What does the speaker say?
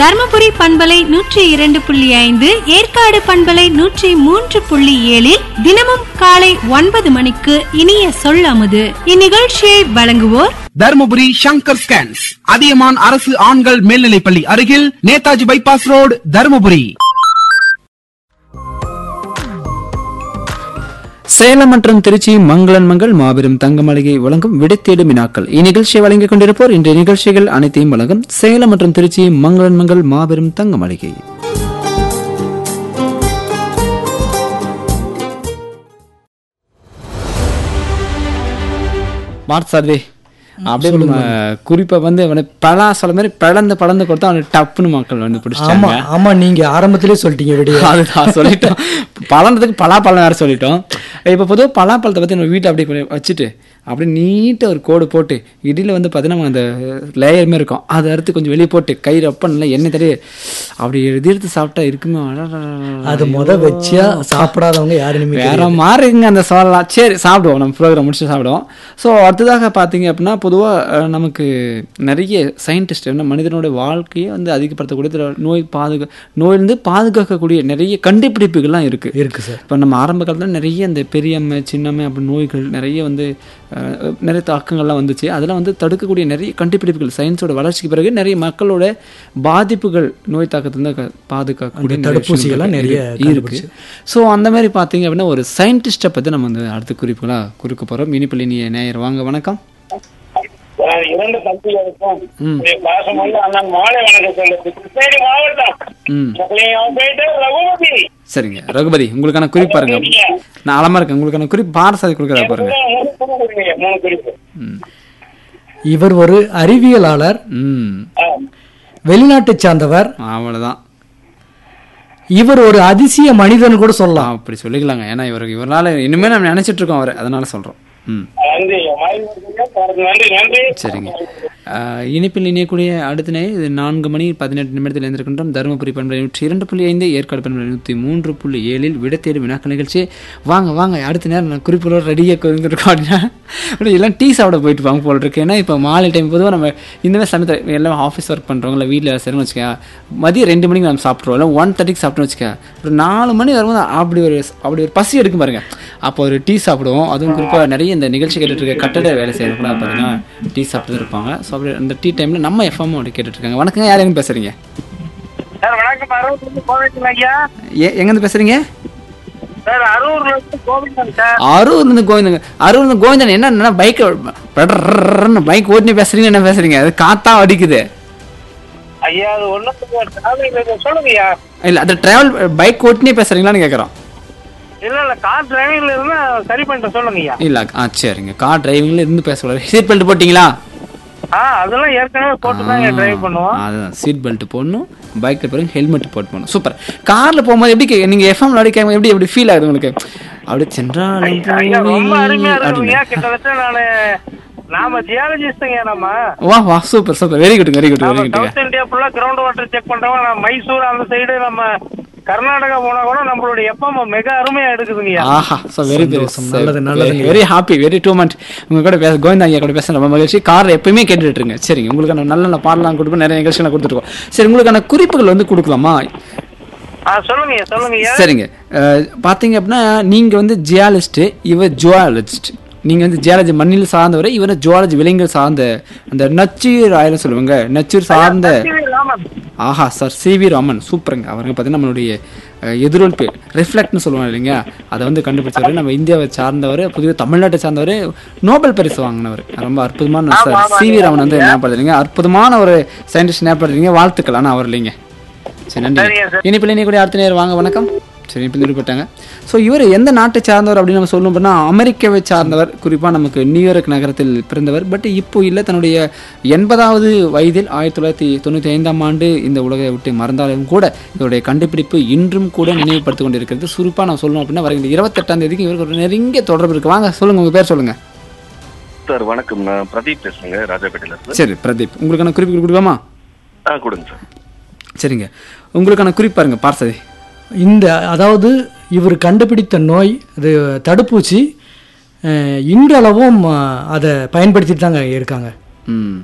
தர்மபுரி பண்பலை நூற்றி இரண்டு புள்ளி ஐந்து ஏற்காடு பண்பலை நூற்றி மூன்று புள்ளி ஏழில் தினமும் காலை ஒன்பது மணிக்கு இனிய சொல்லமுது இந்நிகழ்ச்சியை வழங்குவோர் தருமபுரி சங்கர் ஸ்கேன்ஸ் அதியமான் அரசு ஆண்கள் மேல்நிலைப்பள்ளி அருகில் நேதாஜி பைபாஸ் ரோடு தருமபுரி சேலம் மற்றும் திருச்சி மங்களன் மங்கள் மாபெரும் தங்க மளிகை வழங்கும் விடைத்தேடும் வினாக்கள் இந்நிகழ்ச்சியை வழங்கிக் கொண்டிருப்போர் இன்றைய நிகழ்ச்சிகள் அனைத்தையும் வழங்கும் சேலம் மற்றும் திருச்சி மங்களன் மங்கள் மாபெரும் தங்க மளிகை மார்க் சார்வே அப்படியே நம்ம குறிப்பா வந்து அவனை பலா சொல்ல மாதிரி பிளந்து பழந்து கொடுத்தா அவனை டப்புன்னு மக்கள் வந்து ஆமா பிடிச்சிட்டாங்க ஆமா நீங்க ஆரம்பத்திலே சொல்லிட்டீங்க விடிய அதுதான் சொல்லிட்டோம் பழன்றதுக்கு பலாப்பழம் வேற சொல்லிட்டோம் இப்போ பொதுவாக பலாப்பழத்தை பற்றி நம்ம வீட்டில் அப்படியே கொண்டு வச்சுட்டு அப்படியே நீட்டாக ஒரு கோடு போட்டு இடியில் வந்து பார்த்தீங்கன்னா அந்த லேயர் மாதிரி இருக்கும் அதை அறுத்து கொஞ்சம் வெளியே போட்டு கை ரப்ப நல்லா எண்ணெய் தடவி அப்படி எதிர்த்து சாப்பிட்டா இருக்குமே அடடடடடட. அது முத வச்சியா சாப்பிடாதவங்க யாருமே வேற மாதிரி இருக்குங்க அந்த சோளம் சரி சாப்பிடுவோம் நம்ம ப்ரோக்ராம் முடிச்சு சாப்பிடுவோம் ஸோ அடுத்ததாக பார்த்தீங்க அப்படின்னா பொதுவாக நமக்கு நிறைய சயின்டிஸ்ட் என்ன மனிதனோட வாழ்க்கையை வந்து அதிகப்படுத்தக்கூடிய சில நோய் பாதுகா நோயிலிருந்து பாதுகாக்கக்கூடிய நிறைய கண்டுபிடிப்புகள்லாம் இருக்கு இருக்கு சார் இப்போ நம்ம ஆரம்ப காலத்தில் நிறைய இந்த பெரியம்மை சின்னம்மை அப்படி நோய்கள் நிறைய வந்து அஹ், நிறைய தாக்கங்கள்லாம் வந்துச்சு அதெல்லாம் வந்து தடுக்கக்கூடிய நிறைய கண்டுபிடிப்புகள் சயின்ஸோட வளர்ச்சிக்கு பிறகு நிறைய மக்களோட பாதிப்புகள் நோய் தாக்கத்திலிருந்து பாதுகாக்கக்கூடிய அந்த நிறைய தடுப்பூசிகள்லாம் விஷயங்கள் நிறைய இருக்கு ஸோ அந்த மாதிரி பார்த்தீங்க அப்படின்னா ஒரு சயின்டிஸ்ட்டை பற்றி நம்ம வந்து அடுத்த குறிப்புகளாக குறிக்க போகிறோம் இனிப்பள்ளி நீ நேயர் வாங்க வணக்கம் அஹ் இரண்டு தம்பிகளுக்கும் என்னுடைய பாசமுள்ள அண்ணன் மாலை வணக்கம் சொல்லுது கிருஷ்ணகிரி மாவட்டம் ம் போயிட்டு ரகுமதி சரிங்க ரகுபதி உங்களுக்கான குறிப்பு பாருங்க நான் அலமா இருக்கேன் உங்களுக்கான குறிப்பு பாரசாதி கொடுக்குறா பாருங்க மூணு குறிப்பு கொடுங்க, மூணு குறிப்பு ம் இவர் ஒரு அறிவியலாளர் ம் அஹ், வெளிநாட்டை சார்ந்தவர் அவ்வளோதான் இவர் ஒரு அதிசய மனிதன் கூட சொல்லலாம் அப்படி சொல்லிக்கலாங்க ஏன்னா இவருக்கு இவரால் இனிமேல் நம்ம நினைச்சிட்டு இருக்கோம் அவரை அதனால சொல்கிறோம் ம் நன்றி மகிழ்ச்சி நன்றி நன்றி சரிங்க ஆஹ் இனிப்பில் இணையக்கூடிய அடுத்த நேரம் இது நான்கு மணி பதினெட்டு நிமிடத்தில் இருந்திருக்கின்றோம் தருமபுரி பண்பலை நூற்றி இரண்டு புள்ளி ஐந்து ஏற்காடு பண்பலை நூற்றி மூன்று புள்ளி ஏழில் விடத்தேடு வினாக்கள் நிகழ்ச்சி வாங்க வாங்க அடுத்த நேரம் நான் குறிப்புகளோட ரெடியாக இருந்திருக்கோம் அப்படின்னா அப்படி எல்லாம் டீ சாப்பிட போயிட்டு வாங்க போல இருக்கு ஏன்னா இப்போ மாலை டைம் பொதுவாக நம்ம இந்த மாதிரி சமயத்தில் எல்லாம் ஆஃபீஸ் ஒர்க் பண்ணுறவங்க இல்லை வீட்டில் சரின்னு வச்சுக்க மதியம் ரெண்டு மணிக்கு நம்ம சாப்பிட்ருவோம் இல்லை ஒன் தேர்ட்டிக்கு சாப்பிட்டோம்னு வச்சுக்க ஒரு நாலு மணி வரும்போது அப்படி ஒரு அப்படி ஒரு பசி எடுக்கும் பாருங்க அப்போ ஒரு டீ சாப்பிடுவோம் அதுவும் குறிப்பாக நிறைய இந்த நிகழ்ச்சி கேட்டுட்டு இருக்க கட்டட வேலை செய்யறவங்களாம் பார்த்தீங்கன்னா டீ சாப்பிட்டு இருப்பாங்க ஸோ அப்படி அந்த டீ டைமில் நம்ம எஃப்எம் அப்படி கேட்டுட்டு இருக்காங்க வணக்கங்க யார் எங்க பேசுறீங்க சார் வணக்கம் அரூர்ல இருந்து கோவிந்தன் ஐயா ஏ எங்கேருந்து பேசுறீங்க சார் அரூர்ல இருந்து கோவிந்தன் சார் அரூர்லேருந்து கோவிந்தங்க அரூர்லேருந்து கோவிந்தன் என்ன பைக் பைக் ஓட்டினு பேசுறீங்க என்ன பேசுறீங்க அது காத்தா அடிக்குது ஐயா அது ஒன்றும் சொல்லுங்க ஐயா இல்லை அது டிராவல் பைக் ஓட்டினே பேசுறீங்களான்னு கேட்குறோம் இல்ல இல்ல கார் டிரைவிங்ல இருந்தா சரி பண்ணிட்டு சொல்லுங்க ஐயா இல்லை ஆ சரிங்க கார் டிரைவிங்ல இருந்து பேசக்கூடாது சீட் பெல்ட் போட்டிங்களா ஆ அதெல்லாம் ஏற்கனவே போட்டு தான் டிரைவ் பண்ணுவோம் அதுதான் சீட் பெல்ட் போடணும் பைக்கில் பிறகு ஹெல்மெட் போட்டு போகணும் சூப்பர் காரில் போகும்போது எப்படி கே- நீங்க எஃப்எம் விளையாடி கேட்கும் எப்படி எப்படி ஃபீல் ஆகுது உங்களுக்கு அப்படியே சென்றாலும் ஐயா ரொம்ப அருமையா அப்படின்னு இருக்குங்க கிட்டத்தட்ட நானு நாம ஜியாலஜிஸ்டுங்க நம்ம வா வா super super very good very good very நம்ம குட் சவுத் இந்தியா ஃபுல்லா கிரவுண்ட் வாட்டர் செக் பண்றவங்க நம்ம மைசூர் அந்த சைடு நம்ம கர்நாடகா போனா கூட நம்மளுடைய எப்பம் மிக அருமையா எடுக்குதுங்கய்யா ஆஹா ஸோ வெரி வெரி சந்தோஷம். நல்லது, நல்லதுங்க. Very happy very two month உங்க கூட பேச கோவிந்தா ஐயா கூட பேச ரொம்ப மகிழ்ச்சி காரில் எப்பயுமே கேட்டுட்டு இருங்க சரிங்க உங்களுக்கு நல்ல நல்ல பாடலாம் கொடுப்போம் நிறைய நிகழ்ச்சிகளை கொடுத்துருக்கோம் சரி உங்களுக்கான குறிப்புகள் வந்து கொடுக்கலாமா ஆ சொல்லுங்கய்யா சொல்லுங்கய்யா சரிங்க அஹ், பாத்தீங்க அப்படின்னா நீங்க வந்து ஜியாலஜிஸ்ட் இவர் ஜுவாலஜிஸ்ட் நீங்க வந்து ஜியாலஜி மண்ணில் சார்ந்தவர் இவர் ஜுவாலஜி விலங்குகள் சார்ந்த அந்த நச்சீர் ஆயிரம் சொல்லுவாங்க நச்சீர் சார்ந்த ராமன் ஆஹா சார் சி வி ராமன் சூப்பருங்க அவருங்க பார்த்தீங்கன்னா நம்மளுடைய அஹ், எதிரொல் பேர் ரிஃப்ளெக்ட்னு சொல்லுவாங்க இல்லைங்க அதை வந்து கண்டுபிடிச்சவர் நம்ம இந்தியாவை சார்ந்தவர் புதிய தமிழ்நாட்டை சார்ந்தவர் நோபல் பரிசு வாங்கினவர் ரொம்ப அற்புதமான சார் சி வி ராமன் வந்து என்ன பண்ணுறீங்க அற்புதமான ஒரு சயின்டிஸ்ட் என்ன பண்ணுறீங்க வாழ்த்துக்கள் ஆனால் அவர் இல்லைங்க சரி நன்றி சரிங்க சார். இனிப்பில் இனி கூட அடுத்த நேரம் வாங்க வணக்கம் சரி இப்போ நிறுவப்பட்டாங்க ஸோ இவர் எந்த நாட்டை சார்ந்தவர் அப்படின்னு நம்ம சொல்லணும் அப்படின்னா அமெரிக்காவை சார்ந்தவர் குறிப்பாக நமக்கு நியூயார்க் நகரத்தில் பிறந்தவர் பட் இப்போ இல்லை தன்னுடைய எண்பதாவது வயதில் ஆயிரத்தி தொள்ளாயிரத்தி தொண்ணூற்றி ஐந்தாம் ஆண்டு இந்த உலகை விட்டு மறந்தாலும் கூட இவருடைய கண்டுபிடிப்பு இன்றும் கூட நினைவுபடுத்திக் கொண்டிருக்கிறது சுருப்பாக நான் சொல்லணும் அப்படின்னா வருகின்ற இருபத்தெட்டாம் தேதிக்கு இவருக்கு ஒரு நெருங்கிய தொடர்பு இருக்கு வாங்க சொல்லுங்க உங்க பேர் சொல்லுங்க சார் வணக்கம் நான் பிரதீப் பேசுறேங்க ராஜாபேட்டையில இருந்து சரி பிரதீப் உங்களுக்கான குறிப்பு கொடுக்கலாமா ஆ கொடுங்க சார் சரிங்க உங்களுக்கான குறிப்பு பாருங்க பார்சதி இந்த அதாவது இவர் கண்டுபிடித்த நோய் அது தடுப்பூசி அஹ், இன்றளவும் அஹ், அதை பயன்படுத்திட்டு தாங்க இருக்காங்க ம்